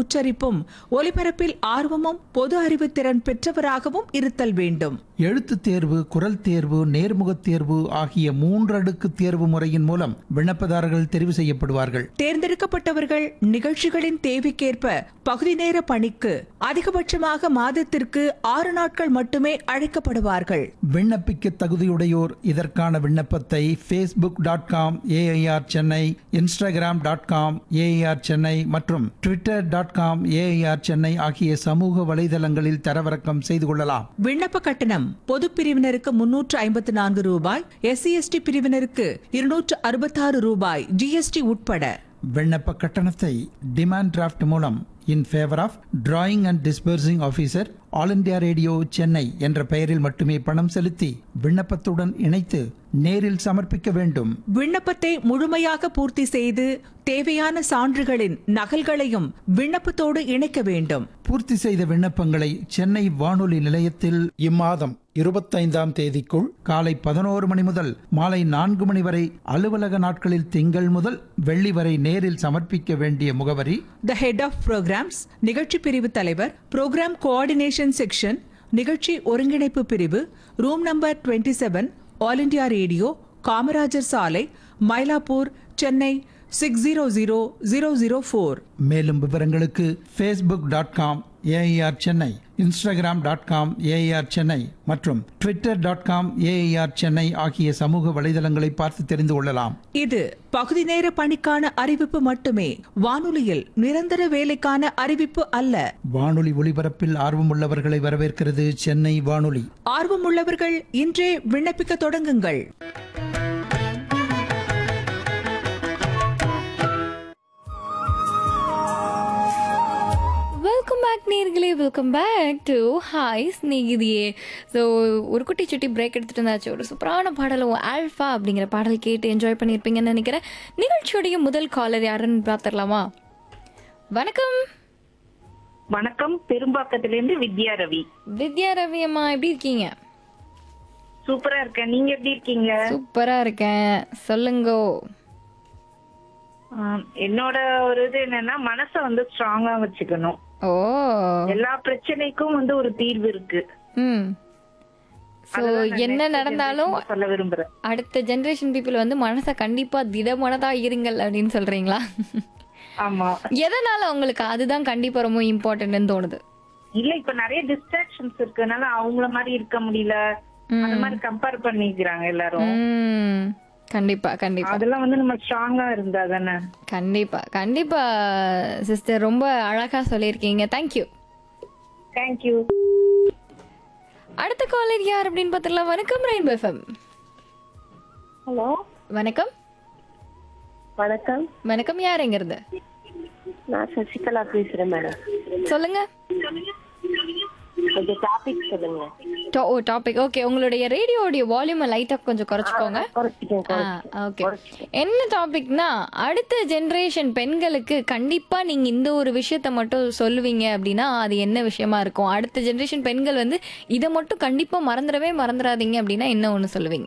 உச்சரிப்பும் ஒலிபரப்பில் ஆர்வமும் பொது அறிவு திறன் பெற்றவராகவும் இருத்தல் வேண்டும் எழுத்துத் தேர்வு குரல் தேர்வு நேர்முகத் தேர்வு ஆகிய மூன்றடுக்கு தேர்வு முறையின் மூலம் விண்ணப்பதாரர்கள் தெரிவு செய்யப்படுவார்கள் தேர்ந்தெடுக்கப்பட்டவர்கள் நிகழ்ச்சிகளின் தேவைக்கேற்ப பகுதி நேர பணிக்கு அதிகபட்சமாக மாதத்திற்கு ஆறு நாட்கள் மட்டுமே அழைக்கப்படுவார்கள் விண்ணப்பிக்க தகுதியுடையோர் இதற்கான விண்ணப்பத்தை Facebook dot com AIR Chennai Instagram dot com AIR Chennai மற்றும் Twitter dot com AIR Chennai ஆகிய சமூக வலைதளங்களில் தரவிறக்கம் செய்து கொள்ளலாம் விண்ணப்ப கட்டணம் பொது பிரிவினருக்கு முன்னூற்று ஐம்பத்து நான்கு ரூபாய் எஸ்சி எஸ்டி பிரிவினருக்கு இருநூற்று அறுபத்தாறு ரூபாய் ஜிஎஸ்டி உட்பட விண்ணப்ப கட்டணத்தை டிமாண்ட் டிராஃப்ட் மூலம் in favour of drawing and disbursing officer All India Radio Chennai என்ற பெயரில் மட்டுமே பணம் செலுத்தி விண்ணப்பத்துடன் இணைத்து நேரில் சமர்ப்பிக்க வேண்டும் விண்ணப்பத்தை முழுமையாக பூர்த்தி செய்து தேவையான சான்றுகளின் நகல்களையும் விண்ணப்பத்தோடு இணைக்க வேண்டும் பூர்த்தி செய்த விண்ணப்பங்களை சென்னை வானொலி நிலையத்தில் இம்மாதம் இருபத்தைந்தாம் தேதிக்குள் காலை பதினோரு மணி முதல் மாலை நான்கு மணி வரை அலுவலக நாட்களில் திங்கள் முதல் வெள்ளி வரை நேரில் சமர்ப்பிக்க வேண்டிய முகவரி த ஹெட் ஆஃப் ப்ரோக்ராம்ஸ் நிகழ்ச்சி பிரிவு தலைவர் ப்ரோக்ராம் கோஆர்டினேஷன் செக்ஷன் நிகழ்ச்சி ஒருங்கிணைப்பு பிரிவு room number 27 seven All India Radio Kamarajar சாலை Mylapore Chennai six zero zero zero zero four மேலும் விவரங்களுக்கு Facebook dot com AIR Chennai Instagram dot com AIR Chennai மற்றும் Twitter dot com AIR Chennai ஆகிய சமூக வலைதளங்களை பார்த்து தெரிந்து கொள்ளலாம் இது பகுதி நேர பணிக்கான அறிவிப்பு மட்டுமே வானொலியில் நிரந்தர வேலைக்கான அறிவிப்பு அல்ல வானொலி ஒலிபரப்பில் ஆர்வமுள்ளவர்களை வரவேற்கிறது சென்னை வானொலி ஆர்வமுள்ளவர்கள் இன்றே விண்ணப்பிக்க தொடங்குங்கள் வெல்கம் பேக் நேர்களே welcome back to hi Snegithiye so ஒரு குட்டி சுட்டி பிரேக் எடுத்துட்டு இருந்தாச்சு ஒரு சூப்பரான பாடலும் ஆல்ஃபா அப்படிங்கிற பாடல் கேட்டு என்ஜாய் பண்ணியிருப்பீங்கன்னு நினைக்கிறேன் நிகழ்ச்சியோடைய முதல் காலர் யாருன்னு பார்த்துடலாமா வணக்கம் வணக்கம் பெரும்பாக்கத்திலிருந்து வித்யா ரவி வித்யா ரவி அம்மா எப்படி இருக்கீங்க சூப்பரா இருக்கேன் நீங்க எப்படி இருக்கீங்க சூப்பரா இருக்கேன் சொல்லுங்கோ ஆம், என்னோட ஒரு இது என்னன்னா மனச வந்து ஸ்ட்ராங்கா வச்சுக்கணும் ஓ எல்லா பிரச்சனைக்கும் வந்து ஒரு தீர்வு இருக்கு ம் ஸோ அதுதான் நான் என்ன next நடந்தாலும் generation சொல்ல விரும்புறேன் அடுத்த ஜென்ரேஷன் பீப்புள் வந்து மனசை கண்டிப்பா திடமனதா இருங்கள் அப்படின்னு சொல்றீங்களா ஆமா எதனால உங்களுக்கு அதுதான் கண்டிப்பா ரொம்ப இம்பார்ட்டன்ட்னு தோணுது இல்ல இப்ப நிறைய டிஸ்ட்ராக்ஷன்ஸ் இருக்கனால அவங்கள மாதிரி இருக்க முடியல அந்த மாதிரி கம்பேர் பண்ணிக்கிறாங்க எல்லாரும் ம், கண்டிப்பா கண்டிப்பா அதெல்லாம் வந்து நம்ம ஸ்ட்ராங்கா இருந்தா தானே கண்டிப்பா கண்டிப்பா சிஸ்டர் ரொம்ப அழகா சொல்லியிருக்கீங்க தேங்க்யூ தேங்க்யூ அடுத்த காலர் யார் அப்படின்னு பார்த்துலாம் வணக்கம் ரெயின்போ எஃப்எம் ஹலோ வணக்கம் வணக்கம் வணக்கம் யாருங்கிறது நான் சசிகலா பேசுறேன் மேடம் சொல்லுங்க கொஞ்சம் டாபிக் சொல்லுங்க டா- ஓ டாபிக் ஓகே உங்களுடைய ரேடியோடைய வால்யூமை லைட்டா கொஞ்சம் குறைச்சிக்கோங்க குறைச்சிக்கேன் ஓகே என்ன டாபிக்னா அடுத்த ஜெனரேஷன் பெண்களுக்கு கண்டிப்பா நீங்க இந்த ஒரு விஷயத்த மட்டும் சொல்லுவீங்க அப்படின்னா அது என்ன விஷயமா இருக்கும் அடுத்த ஜெனரேஷன் பெண்கள் வந்து இதை மட்டும் கண்டிப்பா மறந்துடவே மறந்துடாதீங்க அப்படின்னா என்ன ஒண்ணு சொல்லுவீங்க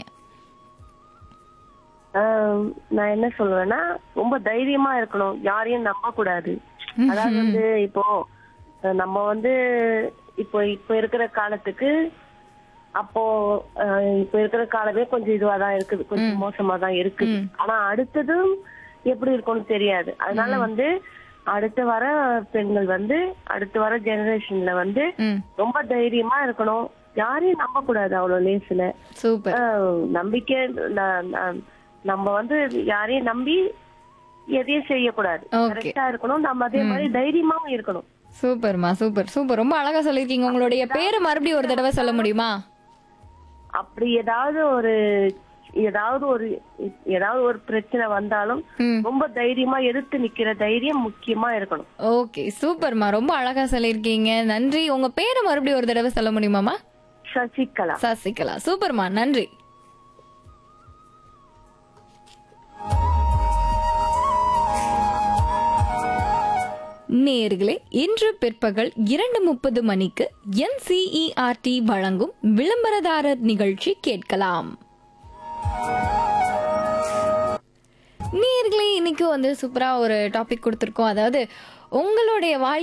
ஆஹ், நான் என்ன சொல்லுவேன்னா ரொம்ப தைரியமா இருக்கணும் யாரையும் நம்ப கூடாது அதாவது வந்து இப்போ அஹ், நம்ம வந்து இப்போ இப்போ இருக்கிற காலத்துக்கு அப்போ அஹ், இப்போ இருக்கிற காலமே கொஞ்சம் இதுவா தான் இருக்குது கொஞ்சம் மோசமா தான் இருக்குது ஆனா அடுத்ததும் எப்படி இருக்கும்னு தெரியாது அதனால வந்து அடுத்து வர பெண்கள் வந்து அடுத்து வர ஜெனரேஷன்ல வந்து ம் ரொம்ப தைரியமா இருக்கணும் யாரையும் நம்ப கூடாது அவ்வளவு லேசுல சூப்பர் ஆஹ் நம்பிக்கை ந- ந- நம்ம வந்து யாரையும் நம்பி எதையும் செய்யக்கூடாது Okay. கரெக்டா இருக்கணும் நம்ம அதே மாதிரி தைரியமாவும் இருக்கணும் சூப்பர்மா சூப்பர் சூப்பர் ரொம்ப அழகா சொல்லியிருக்கீங்க உங்களுடைய பேரை மறுபடியும் ஒரு தடவை சொல்ல முடியுமா அப்படி ஏதாவது ஒரு ஏதாவது ஒரு ஏதாவது ஒரு பிரச்சனை வந்தாலும் ம். ரொம்ப தைரியமா எதிர்த்து நிக்கிற தைரியம் முக்கியமா இருக்கணும் ஓகே சூப்பர்மா ரொம்ப அழகா சொல்லியிருக்கீங்க நன்றி உங்க பேரை மறுபடியும் ஒரு தடவை சொல்ல முடியுமாமா சசிகலா சசிகலா சூப்பர்மா நன்றி நேர்களே இன்று பிற்பகல் இரண்டு முப்பது மணிக்கு என்சிஇஆர்டி வழங்கும் விளம்பரதாரர் நிகழ்ச்சி கேட்கலாம் நேர்களே இன்னைக்கு வந்து சூப்பரா ஒரு டாபிக் கொடுத்துருக்கோம் அதாவது உங்களுடைய வாழ்க்கை